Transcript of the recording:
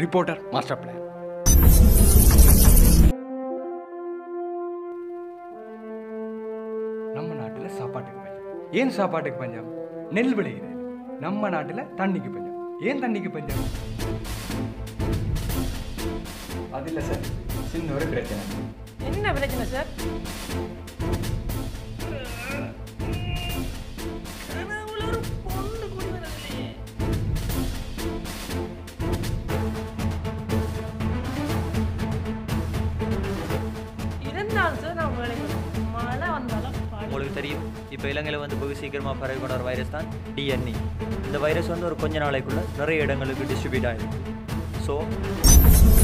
Reporter master plan நம்ம நாட்டில் சாப்பாட்டுக்கு பஞ்சம் ஏன் சாப்பாட்டுக்கு பஞ்சம் நெல் விளையுது நம்ம நாட்டில் தண்ணிக்கு பஞ்சம் ஏன் தண்ணிக்கு பஞ்சம் அது இல்லை சார் சின்ன ஒரு பிரச்சனை என்ன பிரச்சனை சார் கனவுல ஒரு பொண்ணு கூடி வரலையே. இருந்தாலும் சார் நான் வேலைக்கு வரேன். மழை வந்தாலும் பனி. உங்களுக்கு தெரியும் இப்போ இலங்கையில் வந்து வெகு சீக்கிரமாக பரவி கொண்ட ஒரு வைரஸ் தான் டிஎன்இ இந்த வைரஸ் வந்து ஒரு கொஞ்ச நாளைக்குள்ள நிறைய இடங்களுக்கு டிஸ்ட்ரிபியூட் ஆகிடும் ஸோ